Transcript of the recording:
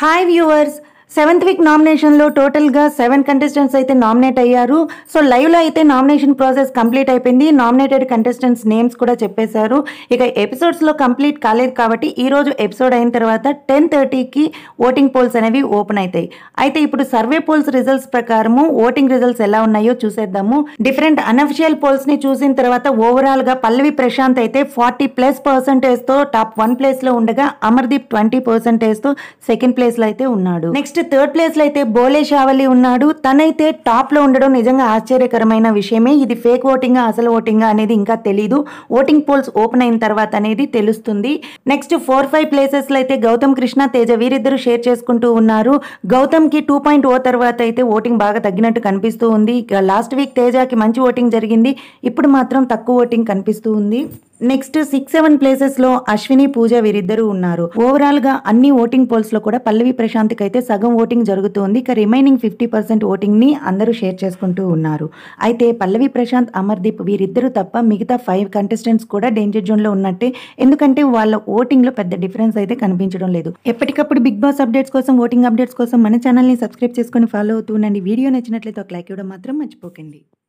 hi viewers seventh week నామినేషన్లో టోటల్గా seven contestants అయితే నామినేట్ అయ్యారు సో లైవ్లో అయితే నామినేషన్ ప్రాసెస్ కంప్లీట్ అయిపోయింది నామినేటెడ్ కంటెస్టెంట్స్ నేమ్స్ కూడా చెప్పేశారు ఇక ఎపిసోడ్స్లో కంప్లీట్ కాలేదు కాబట్టి ఈ రోజు ఎపిసోడ్ అయిన తర్వాత టెన్ థర్టీకి ఓటింగ్ పోల్స్ అనేవి ఓపెన్ అవుతాయి అయితే ఇప్పుడు సర్వే పోల్స్ రిజల్ట్స్ ప్రకారము ఓటింగ్ రిజల్ట్స్ ఎలా ఉన్నాయో చూసేద్దాము డిఫరెంట్ అనఫిషియల్ పోల్స్ ని చూసిన తర్వాత ఓవరాల్ గా పల్లవి ప్రశాంత్ అయితే ఫార్టీ ప్లస్ పర్సెంటేజ్ తో టాప్ వన్ ప్లేస్ లో ఉండగా అమర్దీప్ ట్వంటీ పర్సెంటేజ్ తో సెకండ్ ప్లేస్ లో అయితే ఉన్నాడు నెక్స్ట్ థర్డ్ ప్లేస్ లో అయితే బోలే షావలి ఉన్నాడు తనైతే టాప్ లో ఉండడం నిజంగా ఆశ్చర్యకరమైన విషయమే ఇది ఫేక్ ఓటింగ్ అసలు ఓటింగ్ అనేది ఇంకా తెలీదు ఓటింగ్ పోల్స్ ఓపెన్ అయిన తర్వాత అనేది తెలుస్తుంది నెక్స్ట్ ఫోర్ ఫైవ్ ప్లేసెస్ లో అయితే గౌతమ్ కృష్ణ తేజ వీరిద్దరు షేర్ చేసుకుంటూ ఉన్నారు గౌతమ్ కి టూ పాయింట్ ఓ తర్వాత అయితే ఓటింగ్ బాగా తగ్గినట్టు కనిపిస్తూ ఉంది ఇక లాస్ట్ వీక్ తేజకి మంచి ఓటింగ్ జరిగింది ఇప్పుడు మాత్రం తక్కువ ఓటింగ్ కనిపిస్తూ ఉంది నెక్స్ట్ సిక్స్ సెవెన్ ప్లేసెస్ లో అశ్విని పూజ వీరిద్దరూ ఉన్నారు ఓవరాల్ గా అన్ని ఓటింగ్ పోల్స్ లో కూడా పల్లవి ప్రశాంత్కి అయితే సగం ఓటింగ్ జరుగుతుంది ఇక రిమైనింగ్ ఫిఫ్టీ పర్సెంట్ ఓటింగ్ ని అందరూ షేర్ చేసుకుంటూ ఉన్నారు అయితే పల్లవి ప్రశాంత్ అమర్దీప్ వీరిద్దరూ తప్ప మిగతా ఫైవ్ కంటెస్టెంట్స్ కూడా డేంజర్ జోన్ లో ఉన్నట్టే ఎందుకంటే వాళ్ళ ఓటింగ్ లో పెద్ద డిఫరెన్స్ అయితే కనిపించడం లేదు ఎప్పటికప్పుడు బిగ్ బాస్ అప్డేట్స్ కోసం ఓటింగ్ అప్డేట్స్ కోసం మన ఛానల్ ని సబ్స్క్రైబ్ చేసుకొని ఫాలో అవుతూ ఉండండి వీడియో నచ్చినట్లయితే ఒక లైక్ ఇవ్వడం మాత్రం మర్చిపోకండి